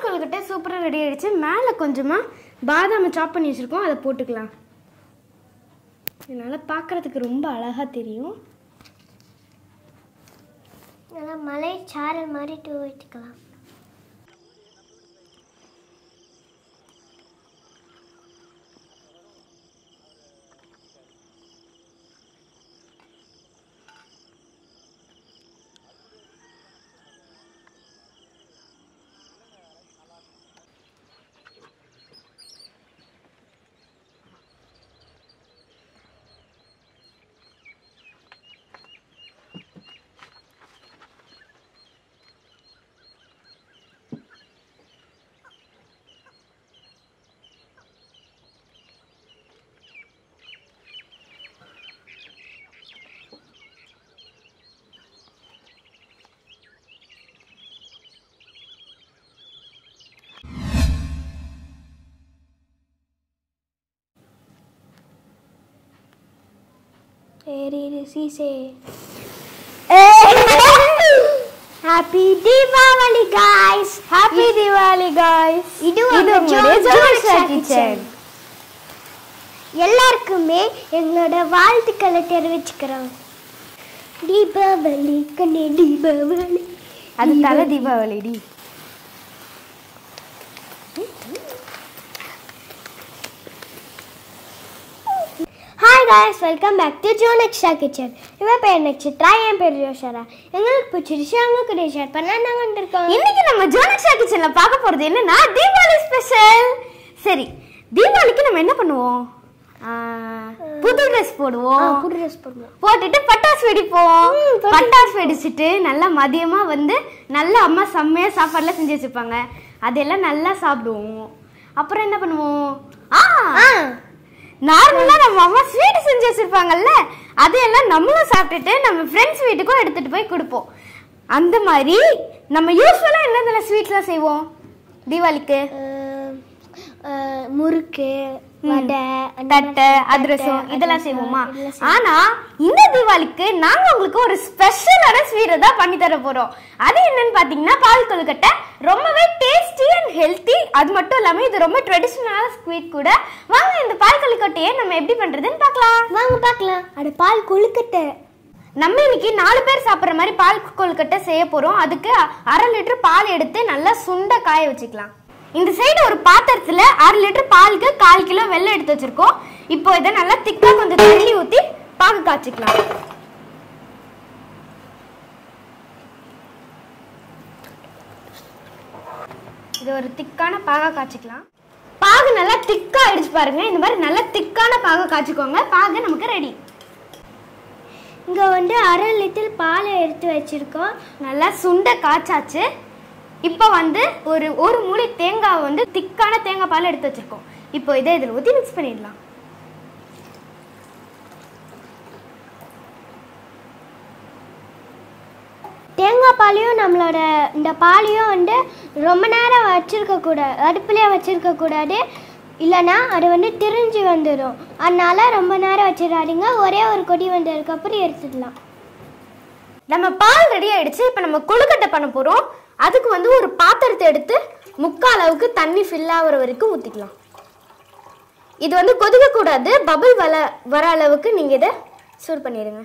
பால் கொழுக்கட்டை சூப்பராக ரெடி ஆயிடுச்சு மேலே கொஞ்சமாக பாதாமை சாப் பண்ணி வச்சுருக்கோம் அதை போட்டுக்கலாம் இதனால் பார்க்குறதுக்கு ரொம்ப அழகாக தெரியும் நல்லா மலை சாரல் மாதிரி டூ வச்சுக்கலாம் சரி சீசே happy Deepavali guys happy Deepavali guys இது இது உங்க உங்களுடைய ஜோதிஷா ஜோதிஷா கிச்சன் கிச்சன் எல்லாருக்குமே எங்களோட வாழ்த்துக்களை தெரிவிச்சுக்கிறோம் தீபாவளி கண்ணே தீபாவளி அது தலை தீபாவளி டி hi guys welcome back to ஜோ நெக்ஸ்டா கிச்சன் இவன் பேர் நெக்ஸ்ட்ரா என் பேர் யோஷரா எங்களுக்கு பிடிச்சிருச்சு அவங்க கூட ஷேர் பண்ண நாங்கள் வந்திருக்கோம் இன்னைக்கு நம்ம ஜோனிக்ஷா கிச்சன்ல பார்க்க போறது என்னன்னா தீபாவளி ஸ்பெஷல் சரி தீபாவளிக்கு நம்ம என்ன பண்ணுவோம் ஆ, புது ட்ரெஸ் போடுவோம் புது ட்ரெஸ் போடுவோம் போட்டுட்டு பட்டாசு வெடிப்போம் ம், பட்டாசு பட்டாசு வெடிச்சிட்டு நல்லா மதியமா வந்து நல்லா அம்மா செம்மையா சாப்பாடுலாம் செஞ்சு வச்சிருப்பாங்க அதெல்லாம் நல்லா சாப்பிடுவோம் அப்புறம் என்ன பண்ணுவோம் ஆ ஆ நார்மலா நம்ம அம்மா ஸ்வீட் செஞ்சு வச்சிருப்பாங்கல்ல அதையெல்லாம் நம்மளும் சாப்பிட்டுட்டு நம்ம ஃப்ரெண்ட்ஸ் வீட்டுக்கும் எடுத்துட்டு போய் கொடுப்போம் அந்த மாதிரி நம்ம யூஸ்வலா என்னென்ன ஸ்வீட்லாம் செய்வோம் தீபாவளிக்கு அஹ், அஹ், முறுக்கு வடை அந்த தட்டை மாதிரி அதிரசம் தட்டை, இதெல்லாம் அதிரசம், செய்வோமா இதெல்லாம் செய்வோம். ஆனா இந்த தீபாவளிக்கு நாங்க உங்களுக்கு ஒரு ஸ்பெஷலான ஸ்வீட் தான் பண்ணி தர போறோம் அது என்னன்னு பாத்தீங்கன்னா பால் கொழுக்கட்டை ரொம்பவே டேஸ்டி அண்ட் ஹெல்த்தி அது மட்டும் இல்லாம இது ரொம்ப ட்ரெடிஷ்னலான ஸ்வீட் கூட வாங்க இந்த பால் கொழுக்கட்டையை நம்ம எப்படி பண்றதுன்னு பார்க்கலாம் வாங்க பார்க்கலாம் அட பால் கொழுக்கட்டை நம்ம இன்னைக்கு நாலு பேர் சாப்பிட்ற மாதிரி பால் கொழுக்கட்டை செய்ய போறோம் அதுக்கு அரை லிட்டர் பால் எடுத்து நல்லா சுண்ட காய வச்சுக்கலாம் இந்த சைடு ஒரு பாத்திரத்துல அரை லிட்டர் பாலுக்கு கால் கிலோ வெல்லம் எடுத்து வச்சிருக்கோம் இப்போ இதை நல்லா திக்கா கொஞ்சம் தண்ணி ஊத்தி பாகு காய்ச்சிக்கலாம் இது ஒரு திக்கான பாகா காய்ச்சிக்கலாம் பாகு நல்லா திக்கா ஆயிடுச்சு பாருங்க இந்த மாதிரி நல்லா திக்கான பாகா காய்ச்சிக்கோங்க பாகு நமக்கு ரெடி இங்கே வந்து அரை லிட்டர் பாலை எடுத்து வச்சிருக்கோம் நல்லா சுண்ட காய்ச்சாச்சு இப்போ வந்து ஒரு ஒரு மூளை தேங்காவை வந்து திக்கான தேங்காய் பால் எடுத்து வச்சிருக்கோம் இப்போ இதை இதில் ஊற்றி மிக்ஸ் பண்ணிடலாம் தேங்காய் பாலையும் நம்மளோட இந்த பாலையும் வந்து ரொம்ப நேரம் வச்சிருக்க கூடாது அடுப்புலேயே வச்சிருக்க கூடாது இல்லைன்னா அது வந்து திரிஞ்சு வந்துடும் அதனால ரொம்ப நேரம் வச்சிடாதீங்க ஒரே ஒரு கொடி வந்ததுக்கப்புறம் எடுத்துடலாம் நம்ம பால் ரெடி ஆயிடுச்சு இப்போ நம்ம கொழுக்கட்டை பண்ண போகிறோம் அதுக்கு வந்து ஒரு பாத்திரத்தை எடுத்து முக்கால் அளவுக்கு தண்ணி ஃபில் ஆகிற வரைக்கும் ஊற்றிக்கலாம் இது வந்து கொதிக்கக்கூடாது பபிள் வர வர அளவுக்கு நீங்கள் இதை சூடு பண்ணிடுங்க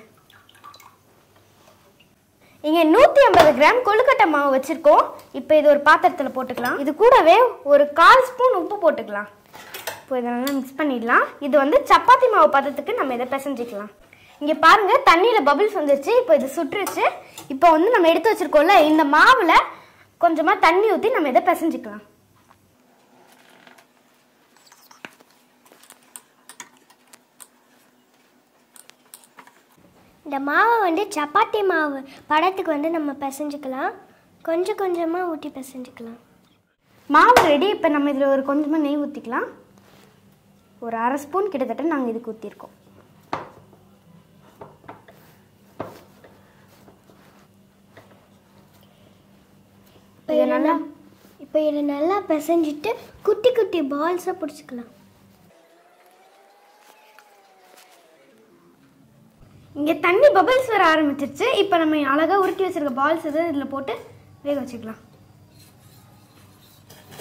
இங்கே நூற்றி ஐம்பது கிராம் கொழுக்கட்டை மாவு வச்சுருக்கோம் இப்போ இது ஒரு பாத்திரத்தில் போட்டுக்கலாம் இது கூடவே ஒரு கால் ஸ்பூன் உப்பு போட்டுக்கலாம் இப்போ இதை நல்லா மிக்ஸ் பண்ணிடலாம் இது வந்து சப்பாத்தி மாவு பதத்துக்கு நம்ம இதை பிசைஞ்சிக்கலாம் இங்கே பாருங்க தண்ணியில் பபிள்ஸ் வந்துருச்சு இப்போ இது சுட்டுருச்சு இப்போ வந்து நம்ம எடுத்து வச்சிருக்கோம்ல இந்த மாவில் கொஞ்சமாக தண்ணி ஊற்றி நம்ம இதை பிசைஞ்சிக்கலாம் இந்த மாவை வந்து சப்பாத்தி மாவு படத்துக்கு வந்து நம்ம பிசைஞ்சுக்கலாம் கொஞ்சம் கொஞ்சமாக ஊற்றி பிசைஞ்சுக்கலாம் மாவு ரெடி இப்போ நம்ம இதில் ஒரு கொஞ்சமாக நெய் ஊற்றிக்கலாம் ஒரு அரை ஸ்பூன் கிட்டத்தட்ட நாங்கள் இதுக்கு ஊற்றிருக்கோம் இப்போ இதை நல்லா இப்போ இதை நல்லா பிசைஞ்சிட்டு குட்டி குட்டி பால்ஸாக பிடிச்சிக்கலாம் இங்கே தண்ணி பபிள்ஸ் வர ஆரம்பிச்சிருச்சு இப்போ நம்ம அழகாக உருட்டி வச்சிருக்க பால்ஸ் எதாவது இதில் போட்டு வேக வச்சுக்கலாம்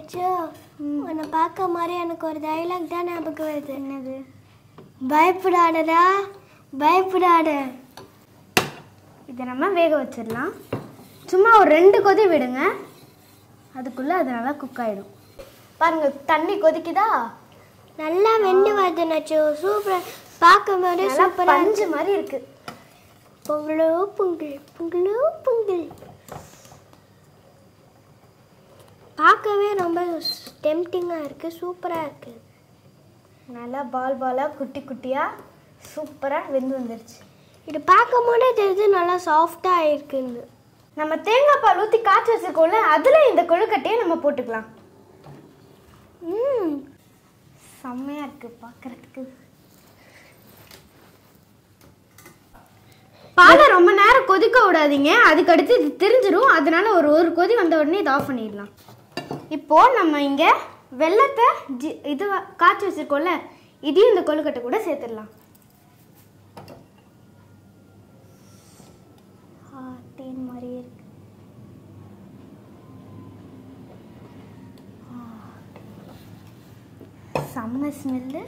நெச்சோ உன்னை பார்க்க மாதிரி எனக்கு ஒரு டைலாக் தான் ஞாபகம் வருது என்னது பயப்படாதடா பயப்படாத இதை நம்ம வேக வச்சிடலாம் சும்மா ஒரு ரெண்டு கொதி விடுங்க அதுக்குள்ளே அது நல்லா குக் ஆகிடும் பாருங்க தண்ணி கொதிக்குதா நல்லா வெந்து வருது நச்சோ சூப்பர் பார்க்கும் போதே நல்லா சூப்பரா பஞ்சு மாதிரி இருக்கு பொங்கலோ பொங்கல் பொங்கலோ பொங்கல் பார்க்கவே ரொம்ப டெம்டிங்காக இருக்குது சூப்பராக இருக்குது நல்லா பால் பாலாக குட்டி குட்டியாக சூப்பராக வெந்து வந்துருச்சு இது பார்க்கும் போதே தெரிஞ்சு நல்லா சாஃப்டாக இருக்குன்னு நம்ம தேங்காய் பால் ஊற்றி காய்ச்சி வச்சிருக்கோம்ல அதில் இந்த கொழுக்கட்டையை நம்ம போட்டுக்கலாம் ம் செம்மையாக இருக்குது பார்க்குறதுக்கு பாலை ரொம்ப நேரம் கொதிக்க விடாதீங்க அதுக்கு அடுத்து இது தெரிஞ்சிரும் அதனால ஒரு ஒரு கொதி வந்த உடனே இதை ஆஃப் பண்ணிடலாம் இப்போ நம்ம இங்கே வெள்ளத்தை ஜி இது வ- காய்ச்சி வச்சிருக்கோம்ல இதையும் இந்த கொழுக்கட்டை கூட சேர்த்துடலாம் ஆ, தேன் மாதிரியே இருக்கு செம்ம ஸ்மெல்லு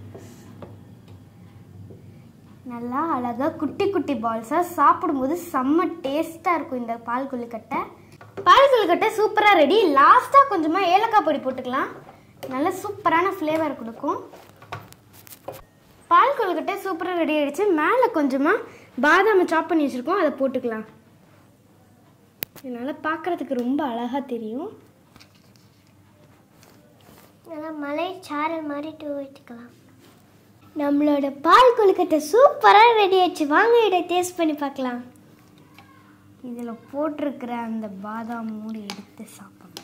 நல்லா அழகாக குட்டி குட்டி பால்ஸாக சாப்பிடும்போது செம்ம டேஸ்ட்டாக இருக்கும் இந்த பால் கொழுக்கட்டை பால் கொழுக்கட்டை சூப்பராக ரெடி லாஸ்ட்டாக கொஞ்சமாக ஏலக்காய் பொடி போட்டுக்கலாம் நல்ல சூப்பரான ஃப்ளேவர் கொடுக்கும் பால் கொழுக்கட்டை சூப்பராக ரெடி ஆயிடுச்சு மேலே கொஞ்சமாக பாதாம் சாப் பண்ணி வச்சுருக்கோம் அதை போட்டுக்கலாம் இதனால் பார்க்குறதுக்கு ரொம்ப அழகாக தெரியும் நல்லா மலை சாரல் மாதிரி டூ வச்சுக்கலாம் நம்மளோட பால் கொழுக்கட்டை சூப்பராக ரெடி ஆச்சு வாங்க இதை டேஸ்ட் பண்ணி பார்க்கலாம் இதில் போட்டிருக்கிற அந்த பாதாம் மூடி எடுத்து சாப்பிடணும்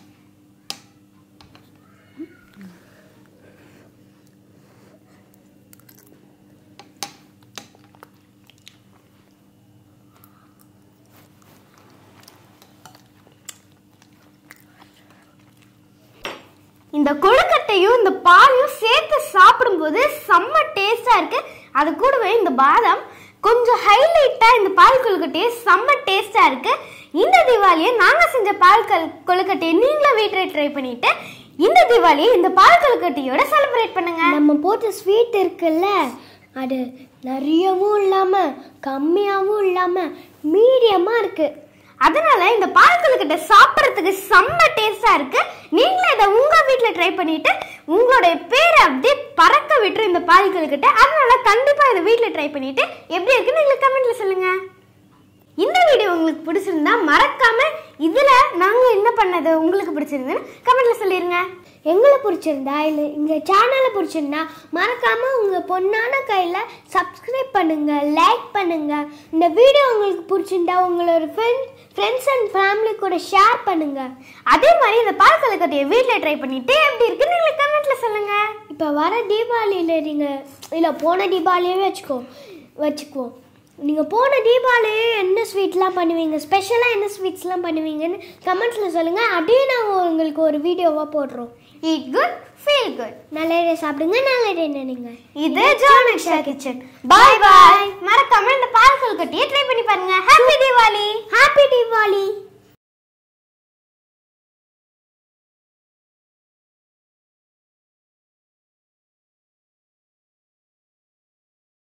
இந்த கொழுக்கட்டையும் இந்த பாலையும் சேர்த்து சாப்பிடும்போது செம்ம டேஸ்டாக இருக்கு அது கூடவே இந்த பாதாம் கொஞ்சம் ஹைலைட்டாக இந்த பால் கொழுக்கட்டையே செம்ம டேஸ்டாக இருக்கு இந்த தீபாவளியை நாங்கள் செஞ்ச பால் கல் கொழுக்கட்டையை நீங்களும் வீட்டில் ட்ரை பண்ணிட்டு இந்த தீபாவளியை இந்த பால் கொழுக்கட்டையோட செலிப்ரேட் பண்ணுங்க நம்ம போட்ட ஸ்வீட் இருக்குல்ல அது நிறையவும் இல்லாமல் கம்மியாகவும் இல்லாமல் மீடியமாக இருக்குது அதனால இந்த பால் கொழுக்கட்டை சாப்பிட்றதுக்கு செம்ம டேஸ்டா இருக்கு நீங்களும் இதை உங்க வீட்ல ட்ரை பண்ணிட்டு உங்களுடைய பேரை அப்படியே பறக்க விட்டுரும் இந்த பால் கொழுக்கட்டை அதனால கண்டிப்பா இதை வீட்ல ட்ரை பண்ணிட்டு எப்படி இருக்குன்னு எங்களுக்கு கமெண்ட்ல சொல்லுங்க இந்த வீடியோ உங்களுக்கு பிடிச்சிருந்தா மறக்காம இதுல நாங்க என்ன பண்ணது உங்களுக்கு பிடிச்சிருந்ததுன்னு கமெண்ட்ல சொல்லிருங்க எங்களை பிடிச்சிருந்தா இல்லை இந்த சேனலை பிடிச்சிருந்தா மறக்காம உங்க பொண்ணான கையில சப்ஸ்கிரைப் பண்ணுங்க லைக் பண்ணுங்க இந்த வீடியோ உங்களுக்கு பிடிச்சிருந்தா உங்களோட ஃப்ரெண்ட் ஃப்ரெண்ட்ஸ் அண்ட் ஃபேமிலி கூட ஷேர் பண்ணுங்க அதே மாதிரி இந்த பால் கொழுக்கட்டையை வீட்ல ட்ரை பண்ணிட்டு எப்படி இருக்குன்னு எங்களுக்கு கமெண்ட்ல சொல்லுங்க இப்போ வர தீபாவளியில் நீங்கள் இல்லை போன தீபாவளியே வச்சுக்கோ வச்சுக்குவோம் நீங்கள் போன தீபாவளியே என்ன ஸ்வீட்லாம் பண்ணுவீங்க ஸ்பெஷலாக என்ன ஸ்வீட்ஸ்லாம் பண்ணுவீங்கன்னு கமெண்ட்ஸில் சொல்லுங்கள் அதையும் நாங்கள் உங்களுக்கு ஒரு வீடியோவாக போடுறோம் ஈட் குட் ஃபீல் குட் நல்லதே சாப்பிடுங்க நல்லதே நினைங்க இது ஜானக்ஷா கிச்சன் பாய் பாய் மறக்காம இந்த பால் கொழுக்கட்டையை ட்ரை பண்ணி பாருங்க ஹாப்பி தீபாவளி ஹாப்பி தீபாவளி